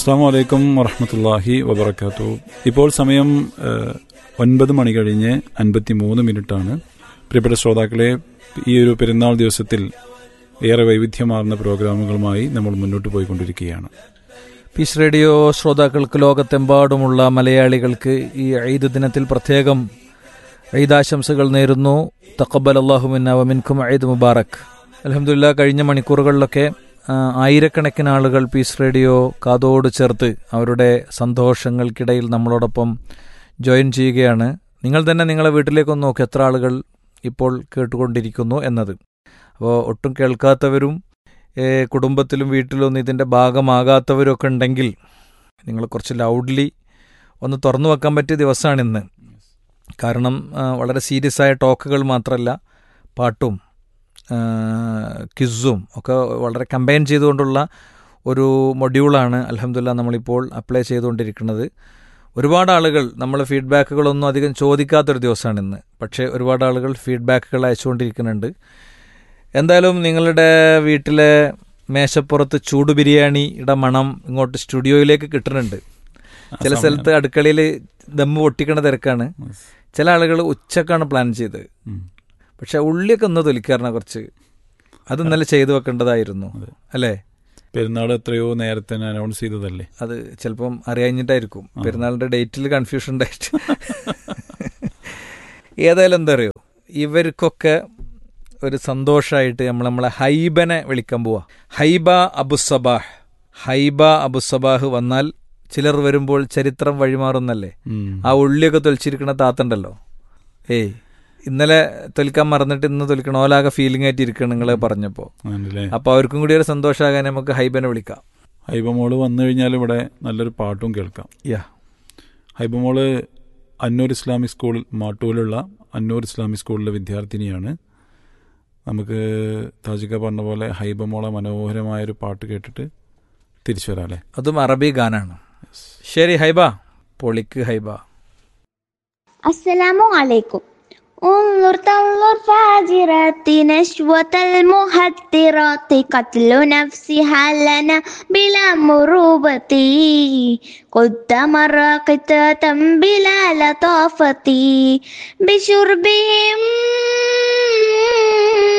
അസ്സാം വലൈക്കും വറഹമത്തല്ലാഹി വബർക്കാത്തു ഇപ്പോൾ സമയം ഏഹ്, ഒൻപത് മണി കഴിഞ്ഞ് അൻപത്തി മൂന്ന് മിനിറ്റാണ് പ്രിയപ്പെട്ട ശ്രോതാക്കളെ ഈ ഒരു പെരുന്നാൾ ദിവസത്തിൽ ഏറെ വൈവിധ്യമാർന്ന പ്രോഗ്രാമുകളുമായി നമ്മൾ മുന്നോട്ട് പോയിക്കൊണ്ടിരിക്കുകയാണ് പീസ് റേഡിയോ ശ്രോതാക്കൾക്ക് ലോകത്തെമ്പാടുമുള്ള മലയാളികൾക്ക് ഈ ഈദ് ദിനത്തിൽ പ്രത്യേകം ഈദാശംസകൾ നേരുന്നു തക്കബൽ അള്ളാഹുമിന്ന വമിൻകും ഈദ് മുബാറക് അലഹമില്ല കഴിഞ്ഞ മണിക്കൂറുകളിലൊക്കെ ആ, ആയിരക്കണക്കിന് ആളുകൾ പീസ് റേഡിയോ കാതോട് ചേർത്ത് അവരുടെ സന്തോഷങ്ങൾക്കിടയിൽ നമ്മളോടൊപ്പം ജോയിൻ ചെയ്യുകയാണ് നിങ്ങൾ തന്നെ നിങ്ങളെ വീട്ടിലേക്കൊന്ന് നോക്ക് എത്ര ആളുകൾ ഇപ്പോൾ കേട്ടുകൊണ്ടിരിക്കുന്നു എന്നത് അപ്പോൾ ഒട്ടും കേൾക്കാത്തവരും ഏ, കുടുംബത്തിലും വീട്ടിലും ഒന്നും ഇതിൻ്റെ ഭാഗമാകാത്തവരൊക്കെ ഉണ്ടെങ്കിൽ നിങ്ങൾ കുറച്ച് ലൗഡ്ലി ഒന്ന് തുറന്നു വെക്കാൻ പറ്റിയ ദിവസമാണ് ഇന്ന് കാരണം ആ, വളരെ സീരിയസ് ആയ ടോക്കുകൾ മാത്രമല്ല പാട്ടും ആ, ക്വിസും ഒക്കെ വളരെ കമ്പൈൻ ചെയ്തുകൊണ്ടുള്ള ഒരു മൊഡ്യൂളാണ് അലഹമില്ല നമ്മളിപ്പോൾ അപ്ലൈ ചെയ്തുകൊണ്ടിരിക്കുന്നത് ഒരുപാട് ആളുകൾ നമ്മൾ ഫീഡ്ബാക്കുകളൊന്നും അധികം ചോദിക്കാത്തൊരു ദിവസമാണ് ഇന്ന് പക്ഷേ ഒരുപാട് ആളുകൾ ഫീഡ്ബാക്കുകൾ അയച്ചുകൊണ്ടിരിക്കുന്നുണ്ട് എന്തായാലും നിങ്ങളുടെ വീട്ടിലെ മേശപ്പുറത്ത് ചൂട് ബിരിയാണിയുടെ മണം ഇങ്ങോട്ട് സ്റ്റുഡിയോയിലേക്ക് കിട്ടുന്നുണ്ട് ചില സ്ഥലത്ത് അടുക്കളയിൽ ദമ്മ് പൊട്ടിക്കണ തിരക്കാണ് ചില ആളുകൾ ഉച്ചക്കാണ് പ്ലാൻ ചെയ്തത് ഉം. പക്ഷെ ഉള്ളിയൊക്കെ ഒന്ന് തൊലിക്കാറിന കുറച്ച് അത് ഇന്നലെ ചെയ്തു വെക്കേണ്ടതായിരുന്നു അല്ലേ പെരുന്നാൾ എത്രയോ നേരത്തെ തന്നെ അനൗൺസ് ചെയ്തതല്ലേ അത് ചിലപ്പം അറിയാഞ്ഞിട്ടായിരിക്കും പെരുന്നാളിന്റെ ഡേറ്റിൽ കൺഫ്യൂഷൻ ഉണ്ടായിട്ട് ഏതായാലും എന്താ അറിയോ ഇവർക്കൊക്കെ ഒരു സന്തോഷമായിട്ട് നമ്മൾ നമ്മളെ ഹൈബനെ വിളിക്കാൻ പോവാ ഹൈബ അബുസബാഹ് ഹൈബ അബുസബാഹ് വന്നാൽ ചിലർ വരുമ്പോൾ ചരിത്രം വഴിമാറുന്നല്ലേ ഉം. ആ ഉള്ളിയൊക്കെ തൊലിച്ചിരിക്കുന്ന താത്തണ്ടല്ലോ ഏയ് ഇന്നലെ തൊലിക്കാൻ മറന്നിട്ട് ഇന്ന് തൊലിക്കണം ഓലാകെ ഫീലിംഗ് ആയിട്ട് ഇരിക്കണം നിങ്ങൾ പറഞ്ഞപ്പോൾ ആണല്ലേ അപ്പൊ അവർക്കും കൂടി ഒരു സന്തോഷമാകാൻ നമുക്ക് ഹൈബനെ വിളിക്കാം ഹൈബമോള് വന്നു കഴിഞ്ഞാൽ ഇവിടെ നല്ലൊരു പാട്ടും കേൾക്കാം യാ ഹൈബമോള് അന്നൂർ ഇസ്ലാമിക് സ്കൂൾ മാട്ടൂലുള്ള അന്നൂർ ഇസ്ലാമിക് സ്കൂളിലെ വിദ്യാർത്ഥിനിയാണ് നമുക്ക് താജിക്ക പറഞ്ഞ പോലെ ഹൈബമോളെ മനോഹരമായൊരു പാട്ട് കേട്ടിട്ട് തിരിച്ചു വരാം അല്ലേ അതും അറബി ഗാനാണ് ശരി ഹൈബ പൊളിക്ക് ഹൈബ السلام عليكم انظر تنظر فاجرات نشوة المهدرات قتل نفسها لنا بلا مروبة قدام راقدة بلا لطافة بشربهم